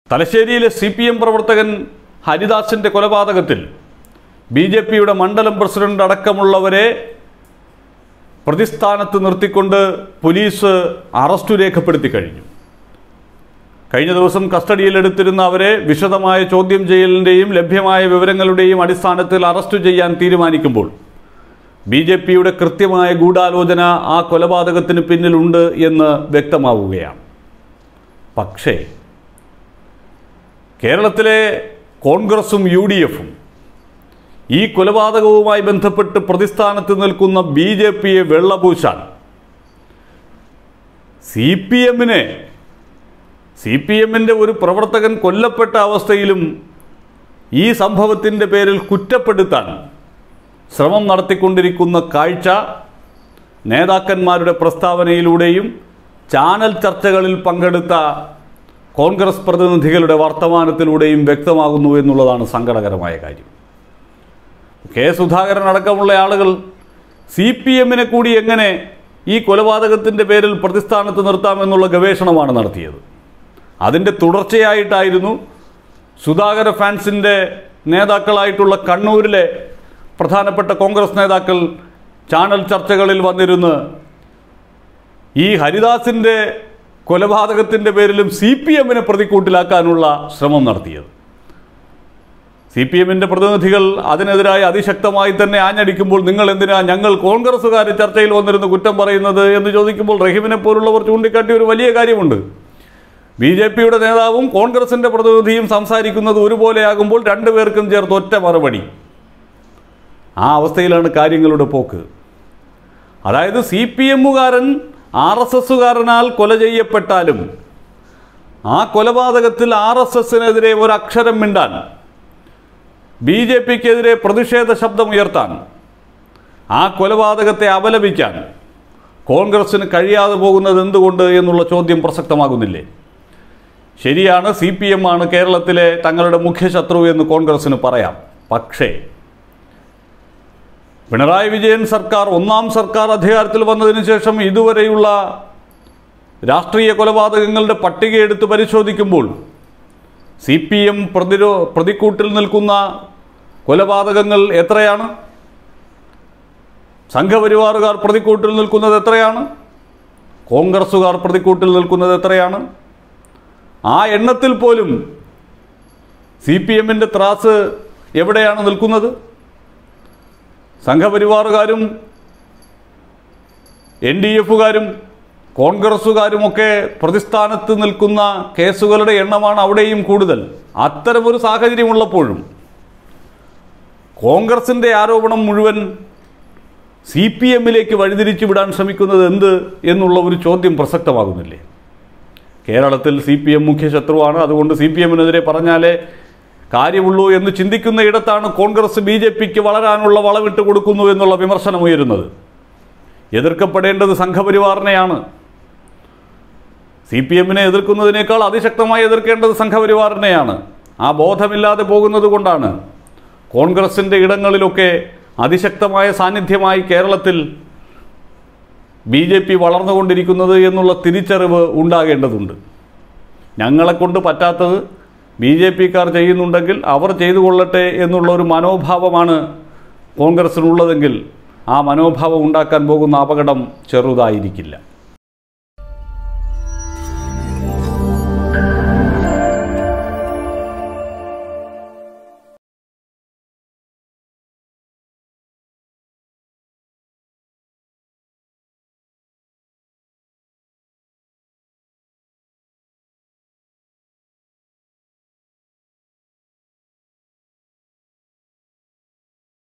തലശ്ശേരിയിലെ C P M പ്രവർത്തകൻ ഹരിദാസിൻ്റെ കൊലപാതകത്തിൽ ബി ജെ പിയുടെ മണ്ഡലം പ്രസിഡന്റ് അടക്കമുള്ളവരെ പ്രതിസ്ഥാനത്ത് നിർത്തിക്കൊണ്ട് പോലീസ് അറസ്റ്റു രേഖപ്പെടുത്തി കഴിഞ്ഞു കഴിഞ്ഞ ദിവസം കസ്റ്റഡിയിലെടുത്തിരുന്ന അവരെ വിശദമായ ചോദ്യം ചെയ്യലിൻ്റെയും ലഭ്യമായ വിവരങ്ങളുടെയും അടിസ്ഥാനത്തിൽ അറസ്റ്റ് ചെയ്യാൻ തീരുമാനിക്കുമ്പോൾ ബി ജെ പിയുടെ കൃത്യമായ ഗൂഢാലോചന ആ കൊലപാതകത്തിന് പിന്നിലുണ്ട് എന്ന് വ്യക്തമാവുകയാണ് പക്ഷേ കേരളത്തിലെ കോൺഗ്രസും യു ഡി എഫും ഈ കൊലപാതകവുമായി ബന്ധപ്പെട്ട് പ്രതിസ്ഥാനത്ത് നിൽക്കുന്ന ബി ജെ പിയെ വെള്ളപൂശാൻ സി പി എമ്മിനെ സി പി എമ്മിൻ്റെ ഒരു പ്രവർത്തകൻ കൊല്ലപ്പെട്ട അവസ്ഥയിലും ഈ സംഭവത്തിൻ്റെ പേരിൽ കുറ്റപ്പെടുത്താൻ ശ്രമം നടത്തിക്കൊണ്ടിരിക്കുന്ന കാഴ്ച നേതാക്കന്മാരുടെ പ്രസ്താവനയിലൂടെയും ചാനൽ ചർച്ചകളിൽ പങ്കെടുത്ത കോൺഗ്രസ് പ്രതിനിധികളുടെ വർത്തമാനത്തിലൂടെയും വ്യക്തമാകുന്നു എന്നുള്ളതാണ് സങ്കടകരമായ കാര്യം കെ സുധാകരൻ അടക്കമുള്ള ആളുകൾ സി പി എമ്മിനെ കൂടി എങ്ങനെ ഈ കൊലപാതകത്തിൻ്റെ പേരിൽ പ്രതിസ്ഥാനത്ത് നിർത്താമെന്നുള്ള ഗവേഷണമാണ് നടത്തിയത് അതിൻ്റെ തുടർച്ചയായിട്ടായിരുന്നു സുധാകര ഫാൻസിൻ്റെ നേതാക്കളായിട്ടുള്ള കണ്ണൂരിലെ പ്രധാനപ്പെട്ട കോൺഗ്രസ് നേതാക്കൾ ചാനൽ ചർച്ചകളിൽ വന്നിരുന്ന് ഈ ഹരിദാസിൻ്റെ കൊലപാതകത്തിൻ്റെ പേരിലും സി പി എമ്മിനെ പ്രതിക്കൂട്ടിലാക്കാനുള്ള ശ്രമം നടത്തിയത് സി പി എമ്മിൻ്റെ പ്രതിനിധികൾ അതിനെതിരായി അതിശക്തമായി തന്നെ ആഞ്ഞടിക്കുമ്പോൾ നിങ്ങൾ എന്തിനാ ഞങ്ങൾ കോൺഗ്രസ്സുകാർ ചർച്ചയിൽ വന്നിരുന്ന് കുറ്റം പറയുന്നത് എന്ന് ചോദിക്കുമ്പോൾ റഹീമിനെ പോലുള്ളവർ ചൂണ്ടിക്കാട്ടിയ ഒരു വലിയ കാര്യമുണ്ട് ബി ജെ പിയുടെ നേതാവും കോൺഗ്രസിൻ്റെ പ്രതിനിധിയും സംസാരിക്കുന്നത് ഒരുപോലെയാകുമ്പോൾ രണ്ടുപേർക്കും ചേർത്ത് ഒറ്റ മറുപടി ആ അവസ്ഥയിലാണ് കാര്യങ്ങളുടെ പോക്ക് അതായത് സി പി എമ്മുകാരൻ ആർ എസ് എസുകാരനാൽ കൊല ചെയ്യപ്പെട്ടാലും ആ കൊലപാതകത്തിൽ ആർ എസ് എസിനെതിരെ ഒരക്ഷരം മിണ്ടാൻ ബി ജെ പിക്കെതിരെ പ്രതിഷേധ ശബ്ദമുയർത്താൻ ആ കൊലപാതകത്തെ അപലപിക്കാൻ കോൺഗ്രസ്സിന് കഴിയാതെ പോകുന്നത് എന്തുകൊണ്ട് എന്നുള്ള ചോദ്യം പ്രസക്തമാകുന്നില്ലേ ശരിയാണ് സി പി എം ആണ് കേരളത്തിലെ തങ്ങളുടെ മുഖ്യ ശത്രു എന്ന് കോൺഗ്രസ്സിന് പറയാം പക്ഷേ പിണറായി വിജയൻ സർക്കാർ ഒന്നാം സർക്കാർ അധികാരത്തിൽ വന്നതിന് ശേഷം ഇതുവരെയുള്ള രാഷ്ട്രീയ കൊലപാതകങ്ങളുടെ പട്ടിക എടുത്ത് പരിശോധിക്കുമ്പോൾ സി പി എം പ്രതിരോ പ്രതിക്കൂട്ടിൽ നിൽക്കുന്ന കൊലപാതകങ്ങൾ എത്രയാണ് സംഘപരിവാറുകാർ പ്രതിക്കൂട്ടിൽ നിൽക്കുന്നത് എത്രയാണ് കോൺഗ്രസ്സുകാർ പ്രതിക്കൂട്ടിൽ നിൽക്കുന്നത് എത്രയാണ് ആ എണ്ണത്തിൽ പോലും സി പി എമ്മിൻ്റെ ത്രാസ് എവിടെയാണ് നിൽക്കുന്നത് സംഘപരിവാറുകാരും എൻ ഡി എഫുകാരും കോൺഗ്രസ്സുകാരുമൊക്കെ പ്രതിസ്ഥാനത്ത് നിൽക്കുന്ന കേസുകളുടെ എണ്ണമാണ് അവിടെയും കൂടുതൽ അത്തരമൊരു സാഹചര്യമുള്ളപ്പോഴും കോൺഗ്രസിൻ്റെ ആരോപണം മുഴുവൻ സി പി എമ്മിലേക്ക് വഴിതിരിച്ചു വിടാൻ ശ്രമിക്കുന്നത് എന്ത് എന്നുള്ള ഒരു ചോദ്യം പ്രസക്തമാകുന്നില്ലേ കേരളത്തിൽ സി പി എം മുഖ്യ ശത്രുവാണ് അതുകൊണ്ട് സി പി എമ്മിനെതിരെ പറഞ്ഞാലേ കാര്യമുള്ളൂ എന്ന് ചിന്തിക്കുന്ന ഇടത്താണ് കോൺഗ്രസ് ബി ജെ പിക്ക് വളരാനുള്ള വളവിട്ട് കൊടുക്കുന്നു എന്നുള്ള വിമർശനം ഉയരുന്നത് എതിർക്കപ്പെടേണ്ടത് സംഘപരിവാറിനെയാണ് സി പി എമ്മിനെ എതിർക്കുന്നതിനേക്കാൾ അതിശക്തമായി എതിർക്കേണ്ടത് സംഘപരിവാറിനെയാണ് ആ ബോധമില്ലാതെ പോകുന്നത് കൊണ്ടാണ് കോൺഗ്രസിൻ്റെ ഇടങ്ങളിലൊക്കെ അതിശക്തമായ സാന്നിധ്യമായി കേരളത്തിൽ ബി ജെ പി വളർന്നുകൊണ്ടിരിക്കുന്നത് എന്നുള്ള തിരിച്ചറിവ് ഉണ്ടാകേണ്ടതുണ്ട് ഞങ്ങളെ കൊണ്ട് പറ്റാത്തത് ബി ജെ പിക്കാർ ചെയ്യുന്നുണ്ടെങ്കിൽ അവർ ചെയ്തു കൊള്ളട്ടെ എന്നുള്ള ഒരു മനോഭാവമാണ് കോൺഗ്രസ്സിനുള്ളതെങ്കിൽ ആ മനോഭാവം ഉണ്ടാക്കാൻ പോകുന്ന അപകടം ചെറുതായിരിക്കില്ല